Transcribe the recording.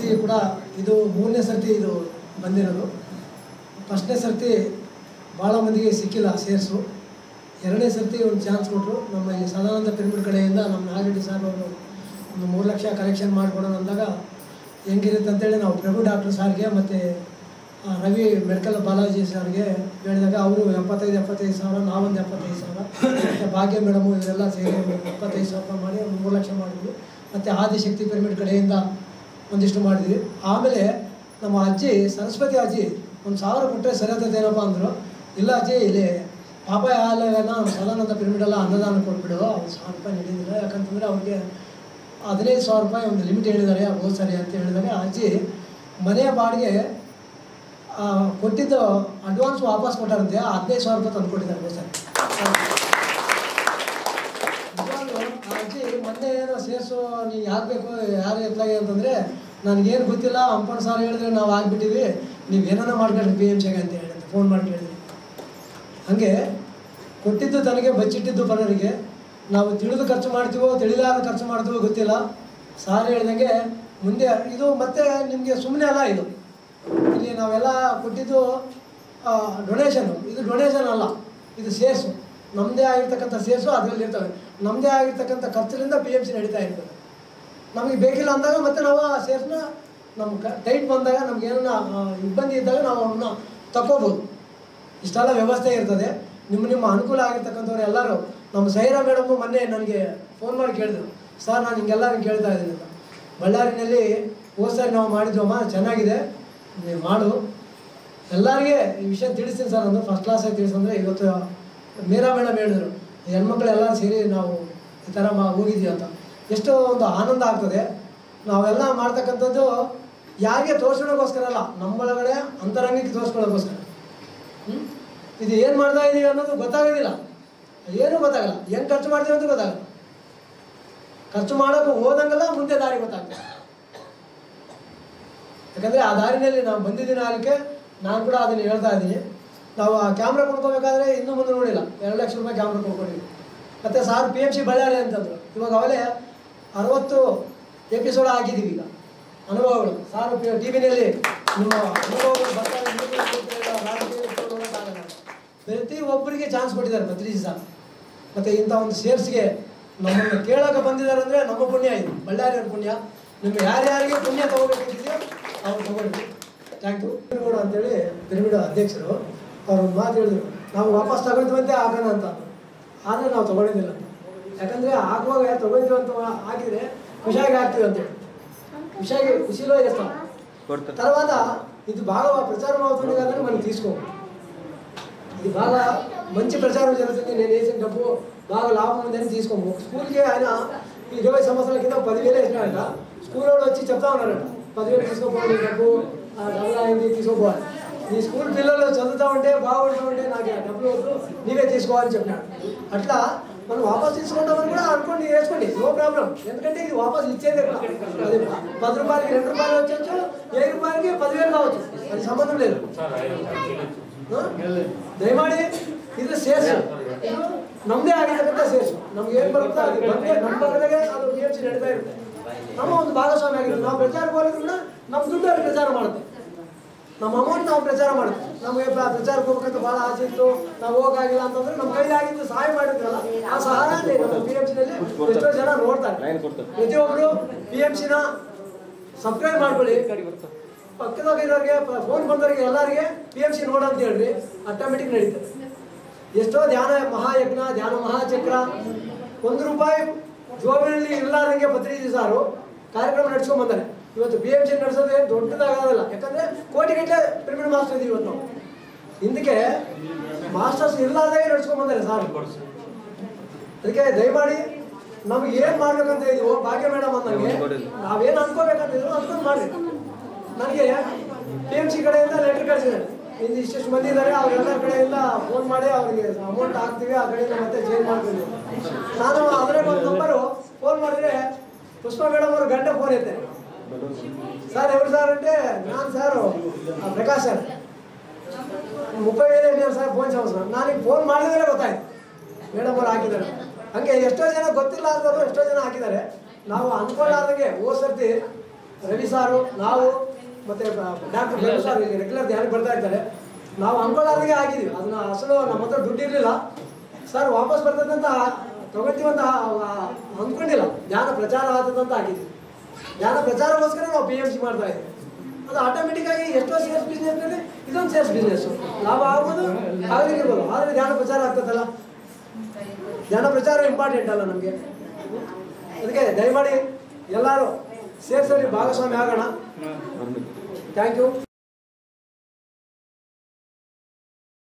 ಸರ್ತಿ ಕೂಡ ಇದು ಮೂರನೇ ಸರ್ತಿ ಇದು ಬಂದಿರೋದು ಫಸ್ಟ್ನೇ ಸರ್ತಿ ಭಾಳ ಮಂದಿಗೆ ಸಿಕ್ಕಿಲ್ಲ ಸೇರ್ಸು ಎರಡನೇ ಸರ್ತಿ ಒಂದು ಚಾನ್ಸ್ ಕೊಟ್ಟರು ನಮ್ಮ ಈ ಸದಾನಂದ ಪಿರಮಿಡ್ ಕಡೆಯಿಂದ ನಮ್ಮ ನಾಗರೆಡ್ಡಿ ಸರ್ ಅವರು ಒಂದು ಮೂರು ಲಕ್ಷ ಕಲೆಕ್ಷನ್ ಮಾಡಿಕೊಡೋಣ ಅಂದಾಗ ಹೆಂಗಿರುತ್ತೆ ಅಂತೇಳಿ ನಾವು ಪ್ರಭು ಡಾಕ್ಟರ್ ಸಾರ್ಗೆ ಮತ್ತು ಆ, ರವಿ ಮೆಡಿಕಲ್ ಬಾಲಾಜಿ ಸರ್ಗೆ ಹೇಳಿದಾಗ ಅವರು ಎಪ್ಪತ್ತೈದು ಎಪ್ಪತ್ತೈದು ಸಾವಿರ ನಾವೊಂದು ಎಪ್ಪತ್ತೈದು ಸಾವಿರ ಮತ್ತು ಭಾಗ್ಯ ಮೇಡಮು ಇವರೆಲ್ಲ ಸೇರಿ ಒಂದು ಎಪ್ಪತ್ತೈದು ಸಾವಿರ ರೂಪಾಯಿ ಮಾಡಿ ಒಂದು ಮೂರು ಲಕ್ಷ ಮಾಡಿದ್ವಿ ಮತ್ತು ಆದಿಶಕ್ತಿ ಪಿರಮಿಡ್ ಕಡೆಯಿಂದ ಒಂದಿಷ್ಟು ಮಾಡಿದ್ವಿ ಆಮೇಲೆ ನಮ್ಮ ಅಜ್ಜಿ ಸರಸ್ವತಿ ಅಜ್ಜಿ ಒಂದು ಸಾವಿರ ಕೊಟ್ಟರೆ ಸರಿಯಾದದೇನಪ್ಪ ಅಂದರು ಇಲ್ಲ ಅಜ್ಜಿ ಇಲ್ಲಿ ಪಾಪಾಯ ಹಾಲನ್ನ ಸದಾನಂದ ಪಿರಮಿಡೆಲ್ಲ ಅನ್ನದಾನ ಕೊಟ್ಬಿಡು ಅವ್ರು ಸಾವಿರ ರೂಪಾಯಿ ನೀಡಿದಿಲ್ಲ ಯಾಕಂತಂದರೆ ಅವ್ರಿಗೆ ಹದಿನೈದು ಸಾವಿರ ರೂಪಾಯಿ ಒಂದು ಲಿಮಿಟ್ ಹೇಳಿದ್ದಾರೆ ಹೋದ ಸರಿ ಅಂತ ಹೇಳಿದಾಗ ಅಜ್ಜಿ ಮನೆಯ ಬಾಡಿಗೆ ಆ, ಕೊಟ್ಟಿದ್ದು ಅಡ್ವಾನ್ಸ್ ವಾಪಸ್ ಕೊಟ್ಟಾರಂತೆ ಆ ಹದಿನೈದು ಸಾವಿರ ರೂಪಾಯಿ ತಂದು ಕೊಟ್ಟಿದ್ದಾರೆ ಹೋದ ಸರಿ ನಿಜವಾಗ್ಲೂ ಆ ಅಜ್ಜಿ ಮೊನ್ನೆ ಏನೋ ಸೇರಿಸು ನೀವು ಯಾಕೆ ಬೇಕು ಯಾರು ಎತ್ತಲಾಗೆ ಅಂತಂದರೆ ನನಗೇನು ಗೊತ್ತಿಲ್ಲ ಅಂಪನ್ ಸಾರ್ ಹೇಳಿದ್ರೆ ನಾವು ಆಗ್ಬಿಟ್ಟಿವಿ ನೀವು ಏನಾನ ಮಾಡ್ಕೊಳ್ರಿ ಪಿ ಎಮ್ ಸಿಗೆ ಅಂತ ಹೇಳಿ ಅಂತ ಫೋನ್ ಮಾಡಿ ಕೇಳಿದ್ರಿ ಹಾಗೆ ಕೊಟ್ಟಿದ್ದು ತನಗೆ ಬಚ್ಚಿಟ್ಟಿದ್ದು ಪರರಿಗೆ ನಾವು ತಿಳಿದು ಖರ್ಚು ಮಾಡ್ತೀವೋ ತಿಳಿಲಾರ ಖರ್ಚು ಮಾಡ್ತೀವೋ ಗೊತ್ತಿಲ್ಲ ಸಾರ್ ಹೇಳ್ದಂಗೆ ಮುಂದೆ ಇದು ಮತ್ತೆ ನಿಮಗೆ ಸುಮ್ಮನೆ ಅಲ್ಲ ಇದು ಇಲ್ಲಿ ನಾವೆಲ್ಲ ಕೊಟ್ಟಿದ್ದು ಡೊನೇಷನು ಇದು ಡೊನೇಷನ್ ಅಲ್ಲ ಇದು ಸೇರ್ಸು ನಮ್ಮದೇ ಆಗಿರ್ತಕ್ಕಂಥ ಸೇರ್ಸು ಅದರಲ್ಲಿ ಇರ್ತವೆ ನಮ್ಮದೇ ಆಗಿರ್ತಕ್ಕಂಥ ಖರ್ಚಿನಿಂದ ಪಿ ಎಮ್ ಸಿ ನಡೀತಾ ಇರ್ತದೆ ನಮಗೆ ಬೇಕಿಲ್ಲ ಅಂದಾಗ ಮತ್ತೆ ನಾವು ಆ ಸೇರ್ಸ್ನ ನಮ್ಮ ಕ ಟೈಟ್ ಬಂದಾಗ ನಮ್ಗೆ ಏನನ್ನ ಆ, ಇಬ್ಬಂದಿ ಇದ್ದಾಗ ನಾವು ಅವನ್ನ ತಗೋಬೋದು ಇಷ್ಟೆಲ್ಲ ವ್ಯವಸ್ಥೆ ಇರ್ತದೆ ನಿಮ್ಮ ನಿಮ್ಮ ಅನುಕೂಲ ಆಗಿರ್ತಕ್ಕಂಥವ್ರು ಎಲ್ಲರೂ ನಮ್ಮ ಸೈರಾ ಮೇಡಮು ಮೊನ್ನೆ ನನಗೆ ಫೋನ್ ಮಾಡಿ ಕೇಳಿದ್ರು ಸರ್ ನಾನು ಹಿಂಗೆಲ್ಲರೂ ಕೇಳ್ತಾ ಇದ್ದೀನಿ ಅಂತ ಬಳ್ಳಾರಿನಲ್ಲಿ ಹೋದ ಸಾರಿ ನಾವು ಮಾಡಿದ್ವಮ್ಮ ಚೆನ್ನಾಗಿದೆ ನೀವು ಮಾಡು ಎಲ್ಲರಿಗೆ ಈ ವಿಷಯ ತಿಳಿಸ್ತೀನಿ ಸರ್ ಅಂದು ಫಸ್ಟ್ ಕ್ಲಾಸಾಗಿ ತಿಳಿಸಂದ್ರೆ ಇವತ್ತು ಮೀರಾ ಮೇಡಮ್ ಹೇಳಿದ್ರು ಹೆಣ್ಮಕ್ಳೆಲ್ಲ ಸೇರಿ ನಾವು ಈ ಥರ ಮಾ ಹೋಗಿದ್ವಿ ಅಂತ ಎಷ್ಟೋ ಒಂದು ಆನಂದ ಆಗ್ತದೆ ನಾವೆಲ್ಲ ಮಾಡ್ತಕ್ಕಂಥದ್ದು ಯಾರಿಗೆ ತೋರ್ಸ್ಕೊಳ್ಳೋಕ್ಕೋಸ್ಕರ ಅಲ್ಲ ನಮ್ಮೊಳಗಡೆ ಅಂತರಂಗಕ್ಕೆ ತೋರಿಸ್ಕೊಳ್ಳೋಕ್ಕೋಸ್ಕರ ಹ್ಮ್? ಇದು ಏನು ಮಾಡ್ತಾ ಇದೀವಿ ಅನ್ನೋದು ಗೊತ್ತಾಗೋದಿಲ್ಲ ಏನೂ ಗೊತ್ತಾಗಲ್ಲ ಹೆಂಗೆ ಖರ್ಚು ಮಾಡ್ತೀವಿ ಅಂತ ಗೊತ್ತಾಗಲ್ಲ ಖರ್ಚು ಮಾಡೋಕೆ ಹೋದಂಗೆಲ್ಲ ಮುಂದೆ ದಾರಿ ಗೊತ್ತಾಗ್ತದೆ ಯಾಕಂದರೆ ಆ ದಾರಿನಲ್ಲಿ ನಾವು ಬಂದಿದ್ದೀನಿ ಅದಕ್ಕೆ ನಾನು ಕೂಡ ಅದನ್ನು ಹೇಳ್ತಾ ಇದ್ದೀನಿ ನಾವು ಆ ಕ್ಯಾಮ್ರಾ ಕೊಂಡ್ಕೋಬೇಕಾದ್ರೆ ಇನ್ನೂ ಮುಂದೆ ನೋಡಿಲ್ಲ ಎರಡು ಲಕ್ಷ ರೂಪಾಯಿ ಕ್ಯಾಮ್ರಾ ಕೊಂಡ್ಕೊಂಡಿದ್ವಿ ಮತ್ತು sir P M C Bellary ಅಂತಂದರು ಇವಾಗ ಅವಲೇ ಅರವತ್ತು ಎಪಿಸೋಡ್ ಆಗಿದ್ದೀವಿ ಈಗ ಅನುಭವಗಳು ಸಾರ್ ಟಿ ವಿನಲ್ಲಿ ನಿಮ್ಮ ಅನುಭವಗಳು ಬರ್ತಾ ಇದೆ, ನೀವು ಕೂತ್ಕೊಳ್ಳಿ, ರಾಜಕೀಯ ವ್ಯಕ್ತಿಗಳು ನೋಡೋಕ್ಕಾಗಲ್ಲ. ಪ್ರತಿ ಒಬ್ಬರಿಗೆ ಚಾನ್ಸ್ ಕೊಟ್ಟಿದ್ದಾರೆ ಭತ್ರೀಜಿ ಸರ್ ಮತ್ತು ಇಂಥ ಒಂದು ಸೇರ್ಸ್ಗೆ ನಮ್ಮನ್ನು ಕೇಳೋಕೆ ಬಂದಿದ್ದಾರೆ ಅಂದರೆ ನಮ್ಮ ಪುಣ್ಯ ಇದು ಬಳ್ಳಾರಿಯವ್ರ ಪುಣ್ಯ ನಿಮ್ಮ ಯಾರ್ಯಾರಿಗೆ ಪುಣ್ಯ ತಗೋಬೇಕಿದೆಯೋ ಅವ್ರು ತಗೊಳ್ಳಿ ಥ್ಯಾಂಕ್ ಯು ಪಿರಿಮಿಡ್ ಅಂತೇಳಿ ಪಿರಿಮಿಡ್ ಅಧ್ಯಕ್ಷರು ಅವ್ರು ಒಂದು ಮಾತು ಹೇಳಿದ್ರು ನಾವು ವಾಪಸ್ ತಗೊಳ್ತೀವಂತೆ ಆಗೋಣ ಅಂತ ಆದರೆ ನಾವು ತಗೊಳ್ಳೋದಿಲ್ಲ ಯಾಕಂದರೆ ಆಗುವಾಗ ತಗೊಳ್ತೀವಿ ಅಂತ ಹಾಕಿದರೆ ಖುಷಿಯಾಗಿ ಆಗ್ತೀವಿ ಅಂತೇಳಿ ಖುಷಿಯಾಗಿ ಖುಷಿಲೋ ಇರ್ತಾವೆ కొడతారు తర్వాత ఇది బాగా ప్రచారం అవుతుంది కదా అని మనం తీసుకో ఇది బాగా మంచి ప్రచారం జరుగుతుంది నేను వేసిన డబ్బు బాగా లాభం ఉందని తీసుకోము ఒక స్కూల్కి ఆయన ఇరవై సంవత్సరాల కింద పదివేలు వేసినాడట స్కూల్ వాడు వచ్చి చెప్తా ఉన్నారట పదివేలు తీసుకోపోవాలి డబ్బు ఆ, డబ్బులు అయింది తీసుకోపోవాలి ఈ స్కూల్ పిల్లలు చదువుతా ఉంటే బాగుంటా ఉంటే నాకు ఆ డబ్బులు వద్దు నీవే తీసుకోవాలని చెప్పినాడు అట్లా మనం వాపస్ తీసుకుంటామని కూడా అనుకోండి వేసుకోండి నో ప్రాబ్లం ఎందుకంటే ఇది వాపస్ ఇచ్చేదే కదా. అది పది రూపాయలకి రెండు రూపాయలు వచ్చచ్చు ఏ రూపాయలకి పదివేలు కావచ్చు అది సంబంధం లేదు ಆ? ದಯಮಾಡಿ ಇದು ಸೇರ್ಸು ಇದು ನಮ್ಮದೇ ಆಗಿರ್ತಕ್ಕಂಥ ಸೇರ್ಸು ನಮ್ಗೆ ಏನು ಬರುತ್ತೋ ಅದು ಬಂದೇ ನಮ್ಮ ಭಾಗದಾಗೆ ಅದು ಪಿ ಎಂ ಸಿ ನಡೀತಾ ಇರುತ್ತೆ ನಮ್ಮ ಒಂದು ಭಾಗಸ್ವಾಮಿ ಆಗಿರುತ್ತೆ ನಾವು ಪ್ರಚಾರಕ್ಕೆ ಹೋದ್ರೆ ಕೂಡ ನಮ್ಮ ದುಡ್ಡು ಅವ್ರು ಪ್ರಚಾರ ಮಾಡುತ್ತೆ ನಮ್ಮ ಅಮೌಂಟ್ ನಾವು ಪ್ರಚಾರ ಮಾಡುತ್ತೆ ನಮಗೆ ಪ್ರ- ಪ್ರಚಾರಕ್ಕೆ ಹೋಗ್ಬೇಕಂತ ಭಾಳ ಆಸೆ ಇತ್ತು ನಾವು ಹೋಗಾಗಿಲ್ಲ ಅಂತಂದ್ರೆ ನಮ್ಮ ಕೈಲಿ ಆಗಿದ್ದು ಸಹಾಯ ಮಾಡಿದ್ರಲ್ಲ ಆ ಸಹಾಯ ನಮ್ಮ ಪಿ ಎಂ ಸಿನಲ್ಲಿ ಎಷ್ಟೋ ಜನ ನೋಡ್ತಾರೆ ಲೈನ್ ಕೊಡ್ತಾರೆ ಪ್ರತಿಯೊಬ್ಬರು ಪಿ ಎಂ ಸಿನ ಸಬ್ಸ್ಕ್ರೈಬ್ ಮಾಡ್ಕೊಳ್ಳಿ ಪಕ್ಕದಾಗ ಇರೋರಿಗೆ ಫೋನ್ ಬಂದವರಿಗೆ ಎಲ್ಲರಿಗೆ ಪಿ ಎಂ ಸಿ ನೋಡಂತ ಹೇಳ್ರಿ ಆಟೋಮೆಟಿಕ್ ನಡೀತದೆ ಎಷ್ಟೋ ಧ್ಯಾನ ಮಹಾಯಜ್ಞ ಧ್ಯಾನ ಮಹಾಚಕ್ರ ಒಂದು ರೂಪಾಯಿ ಜೋಬಿನಲ್ಲಿ ಇರ್ಲಾರ್ದಂಗೆ ಪತ್ರಿಜಿ ಸಾರು ಕಾರ್ಯಕ್ರಮ ನಡ್ಸ್ಕೊಂಡ್ ಬಂದಾರೆ ಇವತ್ತು ಪಿ ಎಂ ಸಿ ನಡೆಸೋದು ಏನು ದೊಡ್ಡದಾಗೋದಿಲ್ಲ ಯಾಕಂದ್ರೆ ಕೋಟಿಗಟ್ಟಲೆ ಪಿರಮಿಡ್ ಮಾಸ್ಟರ್ ಇದೀವಿ ಇವತ್ತು ನಾವು ಹಿಂದಕ್ಕೆ ಮಾಸ್ಟರ್ಸ್ ಇರ್ಲಾರ್ದಾಗೆ ನಡ್ಸ್ಕೊಂಡ್ ಬಂದಾರೆ ಸಾರು ಅದಕ್ಕೆ ದಯಮಾಡಿ ನಮ್ಗೆ ಏನ್ ಮಾಡ್ಬೇಕಂತ ಇದೀವೋ ಭಾಗ್ಯ ಮೇಡಮ್ ಅಂದಂಗೆ ನಾವೇನ್ ಅನ್ಕೋಬೇಕಂತ ಇದೀವೋ ಅನ್ಕೊಂಡ್ ಮಾಡ್ರಿ ನನಗೆ ಪಿ ಎಂ ಸಿ ಕಡೆಯಿಂದ ಲೆಟರ್ ಕಳಿಸಿದ್ದಾರೆ ಇಲ್ಲಿ ಇಷ್ಟಿಷ್ಟು ಮಂದಿ ಇದ್ದಾರೆ ಅವ್ರೆಲ್ಲರ ಕಡೆಯಿಂದ ಫೋನ್ ಮಾಡಿ ಅವ್ರಿಗೆ ಅಮೌಂಟ್ ಹಾಕ್ತೀವಿ ಆ ಕಡೆಯಿಂದ ಮತ್ತೆ ಚೇಂಜ್ ಮಾಡ್ತೀವಿ ನಾನು ಅದರ ಒಂದು ನಂಬರು ಫೋನ್ ಮಾಡಿದ್ರೆ ಪುಷ್ಪ ಮೇಡಮ್ ಅವರು ಗಂಟೆ ಫೋನ್ ಇರ್ತಾರೆ సార్ ఎవరు సార్ అంటే నాన్న సార్ ಆ ಪ್ರಕಾಶ್ ಸರ್ ಮುಪ್ಪೈ ವೇಲೆ ನೀವು ಸರ್ ಫೋನ್ ಸಂವತ್ಸರ ನನಗೆ ಫೋನ್ ಮಾಡಿದ್ರೆ ಗೊತ್ತಾಯ್ತು ಮೇಡಮ್ ಅವ್ರು ಹಾಕಿದ್ದಾರೆ ಹಂಗೆ ಎಷ್ಟೋ ಜನ ಗೊತ್ತಿಲ್ಲ ಅಂದರು ಎಷ್ಟೋ ಜನ ಹಾಕಿದ್ದಾರೆ ನಾವು ಅನ್ಕೊಳ್ಳಾರ್ದಂಗೆ ಹೋದ ಸರ್ತಿ ರವಿ ಸಾರು ನಾವು ಮತ್ತೆ ಡಾಕ್ಟರ್ ಬೇರು ಸರ್ ಈಗ ರೆಗ್ಯುಲರ್ ಧ್ಯಾನ ಬರ್ತಾ ಇರ್ತಾರೆ ನಾವು ಅಂಕೊಳ್ಳಾರಿಗೆ ಆಗಿದ್ದೀವಿ ಅದನ್ನ ಅಸಲು ನಮ್ಮ ಹತ್ರ ದುಡ್ಡು ಇರಲಿಲ್ಲ ಸರ್ ವಾಪಸ್ ಬರ್ತದಂತ ತಗೋತೀವಂತ ಅಂದ್ಕೊಂಡಿಲ್ಲ ಧ್ಯಾನ ಪ್ರಚಾರ ಆದದಂತ ಆಗಿದ್ವಿ ಧ್ಯಾನ ಪ್ರಚಾರಕ್ಕೋಸ್ಕರ ನಾವು ಪಿ ಎಮ್ ಸಿ ಮಾಡ್ತಾ ಇದ್ವಿ ಅದು ಆಟೋಮೆಟಿಕ್ ಆಗಿ ಎಷ್ಟೋ ಸೇಲ್ಸ್ ಬಿಸ್ನೆಸ್ನಲ್ಲಿ ಇದೊಂದು ಸೇಲ್ಸ್ ಬಿಸ್ನೆಸ್ ಲಾಭ ಆಗ್ಬೋದು ಆಗದಿರ್ಬೋದು ಆದರೆ ಧ್ಯಾನ ಪ್ರಚಾರ ಆಗ್ತದಲ್ಲ ಧ್ಯಾನ ಪ್ರಚಾರ ಇಂಪಾರ್ಟೆಂಟ್ ಅಲ್ಲ ನಮಗೆ ಅದಕ್ಕೆ ದಯಮಾಡಿ ಎಲ್ಲರೂ ಸೇರ್ಸಲ್ಲಿ ಭಾಗಸ್ವಾಮಿ ಆಗೋಣ ಥ್ಯಾಂಕ್ ಯು